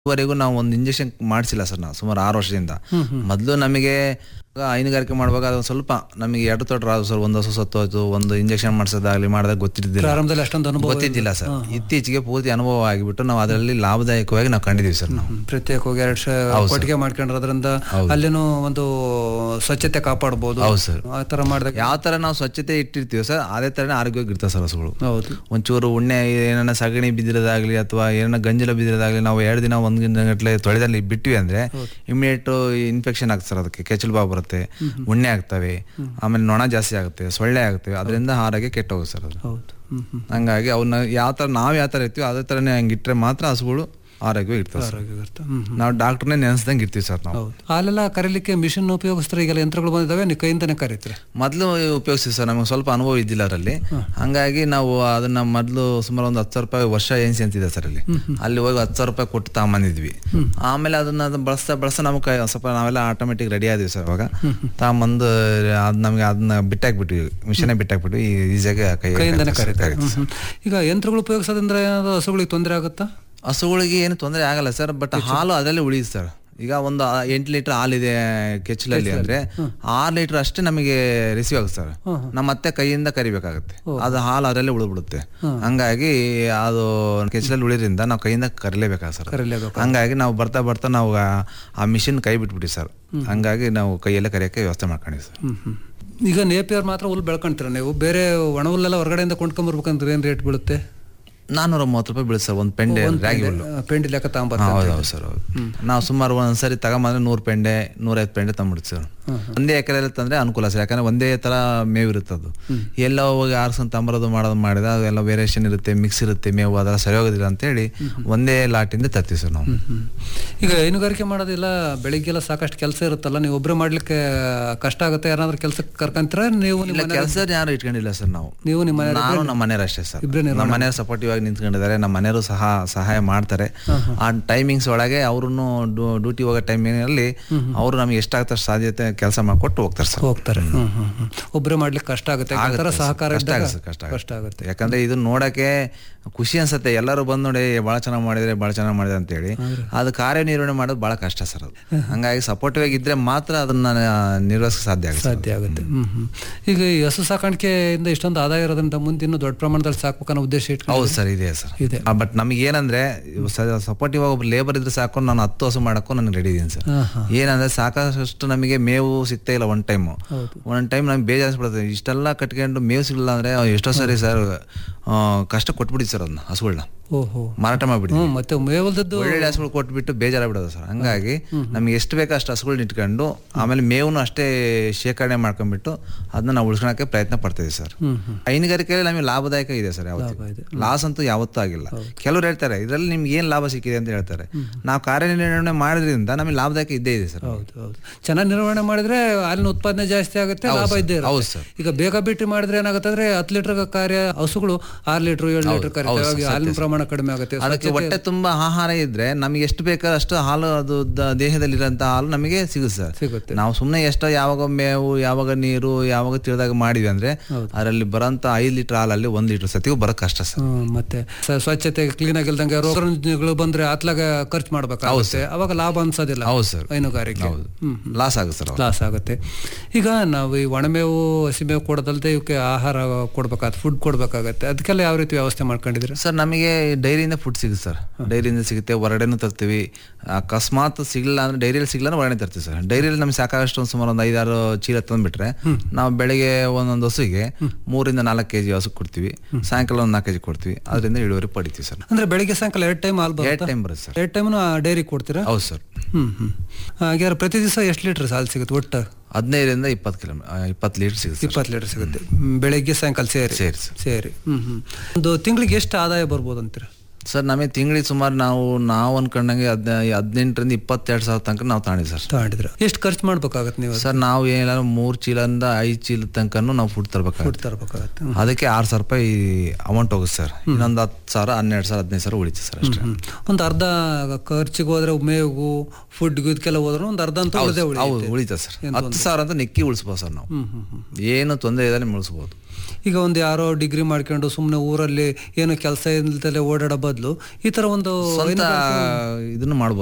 ವರೆಗೂ ನಾವು ಒಂದು ಇಂಜೆಕ್ಷನ್ ಮಾಡಿಸಿಲ್ಲ ಸರ್ ನಾವು ಸುಮಾರು ಆರು ವರ್ಷದಿಂದ ಮೊದಲು ನಮಗೆ ಹೈನುಗಾರಿಕೆ ಮಾಡುವಾಗ ಅದು ಸ್ವಲ್ಪ ನಮಗೆ ಎರಡು ತೊಟ್ರ ಆದ್ರು ಸರ್ ಒಂದು ಹಸು ಸತ್ತು ಹೋಯ್ತು ಒಂದು ಇಂಜೆಕ್ಷನ್ ಮಾಡಿಸೋದಾಗ್ಲಿ ಮಾಡಿದಾಗ ಗೊತ್ತಿದ್ದಿಲ್ಲ ಪ್ರಾರಂಭದಲ್ಲಿ ಅಷ್ಟೊಂದು ಅನುಭವ ಗೊತ್ತಿದ್ದಿಲ್ಲ ಸರ್ ಇತ್ತೀಚೆಗೆ ಪೂರ್ತಿ ಅನುಭವ ಆಗಿಬಿಟ್ಟು ನಾವು ಅದರಲ್ಲಿ ಲಾಭದಾಯಕವಾಗಿ ನಾವು ಕಂಡಿದ್ದೀವಿ ಸರ್ ನಾವು ಹ್ಮ್. ಪ್ರತ್ಯೇಕವಾಗಿ ಎರಡು ಕೊಟ್ಟಿಗೆ ಮಾಡ್ಕೊಂಡಿರೋದ್ರಿಂದ ಅಲ್ಲಿನೂ ಒಂದು ಸ್ವಚ್ಛತೆ ಕಾಪಾಡ್ಬೋದು ಹೌದು ಸರ್ ಆ ತರ ಮಾಡಿದಾಗ ಯಾವ ತರ ನಾವು ಸ್ವಚ್ಛತೆ ಇಟ್ಟಿರ್ತೀವಿ ಸರ್ ಅದೇ ತರನೇ ಆರೋಗ್ಯವಾಗಿ ಇರ್ತವೆ ಸರ್ ಹಸುಗಳು ಹೌದು ಒಂಚೂರು ಉಣ್ಣೆ ಏನನ್ನ ಸಗಣಿ ಬಿದ್ದಿರೋದಾಗ್ಲಿ ಅಥವಾ ಏನನ್ನ ಗಂಜಲ ಬಿದ್ದಿರೋದಾಗ್ಲಿ ನಾವು ಎರಡು ದಿನ ಒಂದು ದಿನ ಗಟ್ಟಲೆ ತೊಳೆದಲ್ಲಿ ಬಿಟ್ವಿ ಅಂದ್ರೆ ಇಮಿಡಿಯೇಟ್ ಇನ್ಫೆಕ್ಷನ್ ಆಗ್ತದೆ ಸರ್ ಅದಕ್ಕೆ ಕೆಚ್ಚಲು ಬಾವು ಬರುತ್ತೆ ಉಣ್ಣೆ ಆಗ್ತವೆ ಆಮೇಲೆ ನೊಣ ಜಾಸ್ತಿ ಆಗುತ್ತೆ ಸೊಳ್ಳೆ ಆಗುತ್ತೆ ಅದರಿಂದ ಆರೋಗ್ಯ ಕೆಟ್ಟ ಹೋಗುತ್ತೆ ಸರ್ ಅದು ಹೌದು ಹ್ಮ್ ಹ್ಮ್ ಹಂಗಾಗಿ ಅವನ್ನ ಯಾವ ತರ ನಾವು ಯಾವ ತರ ಇರ್ತೀವಿ ಅದೇ ತರನೇ ಹಂಗೆ ಇಟ್ರೆ ಮಾತ್ರ ಹಸುಗಳು ಆರೋಗ್ಯವಾಗಿ ಇರ್ತವೆ ಸರ್ ಆರೋಗ್ಯ ಇರುತ್ತೆ. ಹ್ಮ್ ಹ್ಮ್. ನಾವು ಡಾಕ್ಟರ್ನೇ ನೆನೆಸ್ದಂಗೆ ಇರ್ತೀವಿ ಸರ್ ನಾವು ಹೌದು ಹಾಲೆಲ್ಲ ಕರೀಲಿಕ್ಕೆ ಮಿಷಿನ್ ಉಪಯೋಗಿಸ್ತಾರೆ ಈಗೆಲ್ಲ ಯಂತ್ರಗಳು ಬಂದಿದ್ದಾವೆ ನೀವು ಕೈಯಿಂದನೇ ಕರೀತೀರಿ ಮೊದಲು ಉಪಯೋಗಿಸ್ತೀವಿ ಸರ್ ನಮಗೆ ಸ್ವಲ್ಪ ಅನುಭವ ಇದ್ದಿಲ್ಲ ಅದರಲ್ಲಿ ಹಂಗಾಗಿ ನಾವು ಅದನ್ನ ಮೊದಲು ಸುಮಾರು ಒಂದು ಹತ್ತು ಸಾವಿರ ರೂಪಾಯಿ ವರ್ಷ ಏನ್ಸಿ ಅಂತಿದೆ ಸರ್ ಅಲ್ಲಿ ಅಲ್ಲಿ ಹೋಗಿ ಹತ್ತು ಸಾವಿರ ರೂಪಾಯಿ ಕೊಟ್ಟು ತಗೊಂಬಂದಿದ್ವಿ ಆಮೇಲೆ ಅದನ್ನ ಅದನ್ನ ಬಳಸ್ತಾ ಬಳಸ್ತಾ ನಮಗೆ ಕೈ- ಸ್ವಲ್ಪ ನಾವೆಲ್ಲ ಆಟೋಮೆಟಿಕ್ ರೆಡಿ ಆದ್ವಿ ಸರ್ ಅವಾಗ ತಗೊಂಬಂದು ಅದು ನಮಗೆ ಅದನ್ನ ಬಿಟ್ಟಾಕ್ಬಿಟ್ವಿ ಮಿಷನೇ ಬಿಟ್ಟಾಕ್ಬಿಟ್ವಿ ಈಸಿಯಾಗಿ ಕೈ ಕೈಯಿಂದನೇ ಕರೀತೀವಿ ಕರೀತಾರೆ ಸರ್. ಹ್ಮ್ ಹ್ಮ್. ಈಗ ಯಂತ್ರಗಳು ಉಪಯೋಗಿಸೋದ್ರಿಂದ ಏನಾದ್ರು ಹಸುಗಳಿಗೆ ತೊಂದರೆ ಆಗುತ್ತಾ ಹಸುಗಳಿಗೆ ಏನು ತೊಂದರೆ ಆಗಲ್ಲ ಸರ್ ಬಟ್ ಹಾಲು ಅದರಲ್ಲಿ ಉಳಿಯುತ್ತೆ ಸರ್ ಈಗ ಒಂದು ಎಂಟು ಲೀಟರ್ ಹಾಲಿದೆ ಕೆಚ್ಚಲಲ್ಲಿ ಅಂದ್ರೆ ಆರು ಲೀಟರ್ ಅಷ್ಟೇ ನಮಗೆ ರಿಸೀವ್ ಆಗುತ್ತೆ ಸರ್ ನಮ್ಮ ಮತ್ತೆ ಕೈಯಿಂದ ಕರಿಬೇಕಾಗುತ್ತೆ ಅದು ಹಾಲು ಅದರಲ್ಲೇ ಉಳಿದ್ಬಿಡುತ್ತೆ ಹಂಗಾಗಿ ಅದು ಕೆಚ್ಚಲಲ್ಲಿ ಉಳಿದ್ರಿಂದ ನಾವು ಕೈಯಿಂದ ಕರಿಲೇಬೇಕಾಗುತ್ತೆ ಸರ್ ಕರೀಲೇಬೇಕು. ಹಂಗಾಗಿ ನಾವು ಬರ್ತಾ ಬರ್ತಾ ನಾವು ಆ- ಆ ಮಿಷಿನ್ ಕೈ ಬಿಟ್ಬಿಟ್ಟಿ ಸರ್ ಹಂಗಾಗಿ ನಾವು ಕೈಯಲ್ಲೇ ಕರಿಯೋಕ್ಕೆ ವ್ಯವಸ್ಥೆ ಮಾಡ್ಕೊಂಡಿವಿ ಸರ್ ಹ್ಮ್ ಹ್ಮ್. ಈಗ ನೇಪಿಯರ್ ಮಾತ್ರ ಹುಲ್ ಬೆಳ್ಕೊಂತೀರ ನೀವು ಬೇರೆ ಒಣ ಹುಲ್ಲೆಲ್ಲ ಹೊರಗಡೆಯಿಂದ ಕೊಂಡ್ಕೊಂಬರ್ಬೇಕಂದ್ರೆ ಏನ್ ರೇಟ್ ಬೀಳುತ್ತೆ ನಾನ್ನೂರ ಮೂವತ್ತು ರೂಪಾಯಿ ಬೀಳುತ್ತೆ ಸರ್ ಒಂದು ಪೆಂಡೆ ರಾಗಿ ಹುಲ್ಲು ಆ, ಪೆಂಡಿ ಲೆಕ್ಕ ತಗೊಂಬರ್ತಾರೆ ಹೌದು ಹೌದು ಸರ್ ಹೌದು ನಾವು ಸುಮಾರು ಒಂದ್ಸರಿ ತಗೊಂಬಂದ್ರೆ ನೂರು ಪೆಂಡೆ ನೂರೈವತ್ತು ಪೆಂಡೆ ತಂದ್ಬಿಡ್ತೀವಿ ಸರ್ ಒಂದೇ ಎಕರೆ ತಂದ್ರೆ ಅನುಕೂಲ ಸರ್ ಯಾಕಂದ್ರೆ ಒಂದೇ ತರ ಮೇವು ಇರುತ್ತೆ ಅದು ಎಲ್ಲ ಹೋಗಿ ಆರ್ಸ್ಕೊಂಡು ತಂಬರೋದು ಮಾಡೋದು ಮಾಡಿದ ಅದೆಲ್ಲ ವೇರಿಯೇಷನ್ ಇರುತ್ತೆ ಮಿಕ್ಸ್ ಇರುತ್ತೆ ಮೇವು ಅದೆಲ್ಲ ಸರಿ ಹೋಗೋದಿಲ್ಲ ಅಂತೇಳಿ ಒಂದೇ ಲಾಟಿಂದ ತರ್ತೀವಿ ಸರ್ ನಾವು ಹ್ಮ್. ಈಗ ಹೈನುಗಾರಿಕೆ ಮಾಡೋದಿಲ್ಲ ಬೆಳಿಗ್ಗೆಲ್ಲ ಸಾಕಷ್ಟು ಕೆಲಸ ಇರುತ್ತಲ್ಲ ನೀವು ಒಬ್ಬರೇ ಮಾಡ್ಲಿಕ್ಕೆ ಕಷ್ಟ ಆಗುತ್ತೆ ಯಾರಾದ್ರೂ ಕೆಲಸಕ್ಕೆ ಕರ್ಕಂತೀರ ನೀವು ನಿಮ್ಮ ಇಲ್ಲ ಕೆಲಸ ಯಾರು ಇಟ್ಕೊಂಡಿಲ್ಲ ಸರ್ ನಾವು ನೀವು ನಿಮ್ಮ ಮನೆ ನಾನು ನಮ್ಮ ಮನೆಯವ್ರು ಅಷ್ಟೇ ಸರ್ ಇಬ್ರೇ ನಮ್ಮ ಮನೆಯವ್ರು ಸಪೋರ್ಟಿವ್ ಆಗಿ ನಿಂತ್ಕೊಂಡಿದ್ದಾರೆ ನಮ್ಮ ಮನೆಯವರು ಸಹ ಸಹಾಯ ಮಾಡ್ತಾರೆ ಆ ಟೈಮಿಂಗ್ಸ್ ಒಳಗೆ ಅವ್ರನ್ನು ಡ್ಯೂಟಿ ಹೋಗೋ ಟೈಮಿನಲ್ಲಿ ಅವರು ನಮ್ಗೆ ಎಷ್ಟಾಗ್ತದೆ ಅಷ್ಟು ಸಾಧ್ಯತೆ ಕೆಲಸ ಮಾಡಿಕೊಟ್ಟು ಹೋಗ್ತಾರೆ ಸರ್ ಹೋಗ್ತಾರೆ ಹ್ಮ್ ಹ್ಮ್ ಹ್ಮ್. ಒಬ್ರೇ ಮಾಡ್ಲಿಕ್ಕೆ ಕಷ್ಟ ಆಗುತ್ತೆ ಆ ಥರ ಸಹಕಾರ ಕಷ್ಟ ಇದ್ದಾಗ ಆಗುತ್ತೆ ಕಷ್ಟ ಕಷ್ಟ ಆಗುತ್ತೆ ಯಾಕಂದ್ರೆ ಇದು ನೋಡಕ್ಕೆ ಖುಷಿ ಅನ್ಸುತ್ತೆ ಎಲ್ಲರೂ ಬಂದು ನೋಡಿ ಭಾಳ ಚೆನ್ನಾಗಿ ಮಾಡಿದ್ರೆ ಭಾಳ ಚೆನ್ನಾಗಿ ಮಾಡಿದೆ ಅಂತೇಳಿ ಅದು ಕಾರ್ಯನಿರ್ವಹಣೆ ಮಾಡೋದು ಭಾಳ ಕಷ್ಟ ಸರ್ ಅದು ಹಂಗಾಗಿ ಸಪೋರ್ಟಿವ್ ಆಗಿ ಇದ್ರೆ ಮಾತ್ರ ಅದನ್ನ ನಿರ್ವಹಿಸಕ್ಕೆ ಸಾಧ್ಯ ಆಗುತ್ತೆ ಸರ್. ಸಾಧ್ಯ ಆಗುತ್ತೆ ಹ್ಮ್ ಹ್ಮ್. ಈಗ ಈ ಹಸು ಸಾಕಾಣಿಕೆಯಿಂದ ಇಷ್ಟೊಂದು ಆದಾಯ ಇರೋದ್ರಿಂದ ಮುಂದೆ ಇನ್ನೂ ದೊಡ್ಡ ಪ್ರಮಾಣದಲ್ಲಿ ಸಾಕ್ಬೇಕನ್ನೋ ಉದ್ದೇಶ ಇಟ್ಕೊಂಡು ಹೌದು ಸರ್ ಇದೆ ಸರ್ ಇದೆ ಬಟ್ ನಮಗೆ ಏನಂದ್ರೆ ಸಪೋರ್ಟಿವ್ ಆಗಿ ಒಬ್ಬ ಲೇಬರ್ ಇದ್ರೆ ಸಾಕು ನಾನು ಹತ್ತು ಹಸು ಮಾಡಕ್ಕೂ ನಾನು ರೆಡಿ ಇದೀನಿ ಸರ್ ಹಾ, ಹಾ. ಏನಂದ್ರೆ ಸಾಕಷ್ಟು ನಮಗೆ ಮೇವು ಸಿಗ್ತಾ ಇಲ್ಲ ಒನ್ ಟೈಮು ಹೌದು. ಒಂದ್ ಟೈಮ್ ನಮ್ಗೆ ಬೇಜಾರಿಸ್ಬಿಡುತ್ತೆ ಇಷ್ಟೆಲ್ಲ ಕಟ್ಕೊಂಡು ಮೇವು ಸಿಗಲಿಲ್ಲ ಅಂದ್ರೆ ಎಷ್ಟೋ ಸರಿ ಸರ್ ಕಷ್ಟ ಕೊಟ್ಬಿಡಿ ಸರ್ ಅದನ್ನ ಹಸುಗಳನ್ನ ಓಹೋ ಮಾರಾಟ ಮಾಡ್ಬಿಡಿ ಹ್ಮ್ ಮತ್ತೆ ಮೇವಲ್ದದ್ದು ಒಳ್ಳೆ ಹಸುಗಳು ಕೊಟ್ಬಿಟ್ಟು ಬೇಜಾರಾಗ್ಬಿಡೋದು ಸರ್ ಹಂಗಾಗಿ ನಮ್ಗೆ ಎಷ್ಟು ಬೇಕೋ ಅಷ್ಟು ಹಸುಗಳನ್ನ ಇಟ್ಕೊಂಡು ಆಮೇಲೆ ಮೇವನ್ನು ಅಷ್ಟೇ ಶೇಖರಣೆ ಮಾಡ್ಕೊಂಡ್ಬಿಟ್ಟು ಅದನ್ನ ನಾವು ಉಳಿಸ್ಕೊಳಕ್ಕೆ ಪ್ರಯತ್ನ ಪಡ್ತೀವಿ ಸರ್ ಹ್ಮ್ ಹ್ಮ್ ಹೈನುಗಾರಿಕೆಯಲ್ಲಿ ನಮಗೆ ಲಾಭದಾಯಕ ಇದೆ ಸರ್ ಯಾವತ್ತೂ ಲಾಭ ಇದೆ. ಲಾಸ್ ಅಂತೂ ಯಾವತ್ತೂ ಆಗಿಲ್ಲ ಕೆಲವರು ಹೇಳ್ತಾರೆ ಇದರಲ್ಲಿ ನಿಮ್ಗೆ ಏನ್ ಲಾಭ ಸಿಕ್ಕಿದೆ ಅಂತ ಹೇಳ್ತಾರೆ ನಾವು ಕಾರ್ಯನಿರ್ವಹಣೆ ಮಾಡೋದ್ರಿಂದ ನಮಗೆ ಲಾಭದಾಯಕ ಇದ್ದೇ ಇದೆ ಸರ್ ಹೌದು ಹೌದು ಚೆನ್ನಾಗಿ ನಿರ್ವಹಣೆ ಮಾಡಿದ್ರೆ ಹಾಲಿನ ಉತ್ಪಾದನೆ ಜಾಸ್ತಿ ಆಗುತ್ತೆ ಲಾಭ ಇದ್ದೇ ಹೌದು ಇರುತ್ತೆ ಸರ್. ಈಗ ಬೇಗ ಬಿಟ್ಟು ಮಾಡಿದ್ರೆ ಏನಾಗುತ್ತೆ ಅಂದ್ರೆ ಹತ್ತು ಲೀಟರ್ ಕಾರ್ಯ ಹಸುಗಳು ಆರು ಲೀಟರ್ ಏಳು ಲೀಟರ್ ಕರೀತವೆ ಹಾಗಾಗಿ ಹಾಲಿನ ಪ್ರಮಾಣ ಕಡಿಮೆ ಆಗುತ್ತೆ ಅದಕ್ಕೆ ಹೊಟ್ಟೆ ತುಂಬಾ ಆಹಾರ ಇದ್ರೆ ನಮ್ಗೆ ಎಷ್ಟು ಬೇಕಾ ಅಷ್ಟು ಹಾಲು ಅದು ದ- ದೇಹದಲ್ಲಿರೋಂಥ ಹಾಲು ನಮಗೆ ಸಿಗುತ್ತೆ ಸರ್ ಸಿಗುತ್ತೆ ನಾವು ಸುಮ್ಮನೆ ಎಷ್ಟೋ ಯಾವಾಗ ಮೇವು ಯಾವಾಗ ನೀರು ಯಾವಾಗ ತಿಳಿದಾಗ ಮಾಡಿದ್ವಿ ಅಂದ್ರೆ ಅದರಲ್ಲಿ ಬರೋಂಥ ಐದು ಲೀಟರ್ ಹಾಲಲ್ಲಿ ಒಂದ್ ಲೀಟರ್ ಸತಿಗೂ ಬರೋಕ್ ಕಷ್ಟ ಸರ್ ಹ್ಮ್, ಮತ್ತೆ ಸ- ಸ್ವಚ್ಛತೆ ಕ್ಲೀನ್ ಆಗಿಲ್ದಂಗೆ ರೋಗ ರುಜಿನಗಳು ಬಂದ್ರೆ ಅತ್ಲಾಗ ಖರ್ಚು ಮಾಡ್ಬೇಕಾಗುತ್ತೆ ಅವಾಗ ಲಾಭ ಅನ್ಸೋದಿಲ್ಲ ಹೌದು ಸರ್ ಹೈನುಗಾರಿಕೆ ಹೌದು ಹ್ಮ್ ಲಾಸ್ ಆಗುತ್ತೆ ಸರ್ ಅವಾಗ. ಲಾಸ್ ಆಗುತ್ತೆ ಈಗ ನಾವು ಈ ಒಣಮೇವು ಹಸಿಮೇವು ಕೊಡೋದಲ್ದೆ ಇವಕ್ಕೆ ಆಹಾರ ಕೊಡ್ಬೇಕಾಗುತ್ತೆ ಫುಡ್ ಕೊಡ್ಬೇಕಾಗತ್ತೆ ಅದಕ್ಕೆಲ್ಲ ಯಾವ ರೀತಿ ವ್ಯವಸ್ಥೆ ಮಾಡ್ಕೊಂಡಿದ್ದೀರಾ ಸರ್ ನಮಗೆ ಡೈರಿಯಿಂದ ಫುಡ್ ಸಿಗುತ್ತೆ ಸರ್ ಡೈರಿಯಿಂದ ಸಿಗುತ್ತೆ ಹೊರಗಡೆನೂ ತರ್ತೀವಿ ಅಕಸ್ಮಾತ್ ಸಿಗಲಿಲ್ಲ ಅಂದ್ರೆ ಡೈರಿಯಲ್ಲಿ ಸಿಗಲ್ಲ ಅಂದ್ರೆ ಹೊರಗಡೆ ತರ್ತೀವಿ ಸರ್ ಡೈರಿಯಲ್ಲಿ ನಮ್ಗೆ ಸಾಕಷ್ಟು ಒಂದು ಸುಮಾರು ಒಂದು ಐದಾರು ಚೀಲ ತಂದ್ಬಿಟ್ರೆ ನಾವು ಬೆಳಿಗ್ಗೆ ಒಂದೊಂದು ಹಸುಗೆ ಮೂರಿಂದ ನಾಲ್ಕು ಕೆಜಿ ಹಸು ಕೊಡ್ತೀವಿ ಸಾಯಂಕಾಲ ಒಂದು ನಾಲ್ಕು ಕೆಜಿ ಕೊಡ್ತೀವಿ ಅದರಿಂದ ಇಳುವರಿ ಪಡಿತೀವಿ ಸರ್ ಅಂದ್ರೆ ಬೆಳಿಗ್ಗೆ ಸಾಯಂಕಾಲ ಎರಡು ಟೈಮ್ ಹಾಲು ಎರಡು ಬರುತ್ತೆ ಟೈಮ್ ಬರುತ್ತೆ ಸರ್ ಎರಡು ಟೈಮ್ನು ಡೈರಿ ಕೊಡ್ತೀರಾ ಹೌದು ಸರ್ ಹ್ಮ್ ಹ್ಮ್ ಹಾಗೆ ಪ್ರತಿ ದಿವಸ ಎಷ್ಟು ಲೀಟರ್ ಹಾಲು ಸಿಗುತ್ತೆ ಒಟ್ಟು ಹದಿನೈದರಿಂದ ಇಪ್ಪತ್ತು ಕಿಲೋಮೀಟರ್ ಇಪ್ಪತ್ತು ಲೀಟರ್ ಸಿಗುತ್ತೆ ಸರ್ ಇಪ್ಪತ್ತು ಲೀಟರ್ ಸಿಗುತ್ತೆ ಹ್ಮ್, ಬೆಳಿಗ್ಗೆ ಸಾಯಂಕಾಲ ಸೇರಿ ಸೇರಿ ಸರ್ ಸೇರಿ ಹ್ಮ್ ಹ್ಮ್ ಒಂದು ತಿಂಗಳಿಗೆ ಎಷ್ಟು ಆದಾಯ ಬರ್ಬೋದು ಅಂತೀರಾ ಸರ್ ನಮಗೆ ತಿಂಗಳಿಗೆ ಸುಮಾರು ನಾವು ನಾವು ಅನ್ಕೊಂಡಂಗೆ ಹದಿನ ಹದಿನೆಂಟರಿಂದ ಇಪ್ಪತ್ತೆರಡು ಸಾವಿರ ತನಕ ನಾವು ತಗೊಂಡಿವಿ ಸರ್ ತಗೊಂಡಿದ್ರ ಎಷ್ಟು ಖರ್ಚು ಮಾಡ್ಬೇಕಾಗತ್ತೆ ನೀವು ಸರ್ ನಾವು ಏನಾದ್ರು ಮೂರು ಚೀಲದಿಂದ ಐದು ಚೀಲ ತನಕನೂ ನಾವು ಫುಡ್ ತರಬೇಕಾಗುತ್ತೆ ಫುಡ್ ತರಬೇಕಾಗತ್ತೆ ಹ್ಮ್. ಅದಕ್ಕೆ ಆರು ಸಾವಿರ ರೂಪಾಯಿ ಅಮೌಂಟ್ ಹೋಗುತ್ತೆ ಸರ್ ಇನ್ನೊಂದು ಹತ್ತು ಸಾವಿರ ಹನ್ನೆರಡು ಸಾವಿರ ಹದಿನೈದು ಸಾವಿರ ಉಳಿತು ಸರ್ ಅಷ್ಟೇ ಹ್ಮ್. ಒಂದು ಅರ್ಧ ಖರ್ಚಿಗೆ ಹೋದ್ರೆ ಮೇವು ಫುಡ್ ಇದಕ್ಕೆಲ್ಲ ಹೋದ್ರೆ ಒಂದು ಅರ್ಧ ಅಂತ ಉಳಿದೇ ಹೌದು ಉಳಿಯುತ್ತೆ ಉಳಿತದೆ ಸರ್ ಹತ್ತು ಸಾವಿರ ಅಂತ ನೆಕ್ಕಿ ಉಳಿಸ್ಬೋದು ಸರ್ ನಾವು ಹ್ಮ್ ಹ್ಮ್ ಹ್ಮ್ ಏನು ತೊಂದರೆ ಇಲ್ಲದೆ ಉಳಿಸ್ಬೋದು ಈಗ ಒಂದು ಯಾರೋ ಡಿಗ್ರಿ ಮಾಡ್ಕೊಂಡು ಸುಮ್ಮನೆ ಊರಲ್ಲಿ ಏನು ಕೆಲಸ ಇಲ್ದಲೆ ಓಡಾಡೋ ಬದಲು ಈ ತರ ಒಂದು ಸ್ವಂತ ಇದನ್ನು ಮಾಡ್ಬೋದು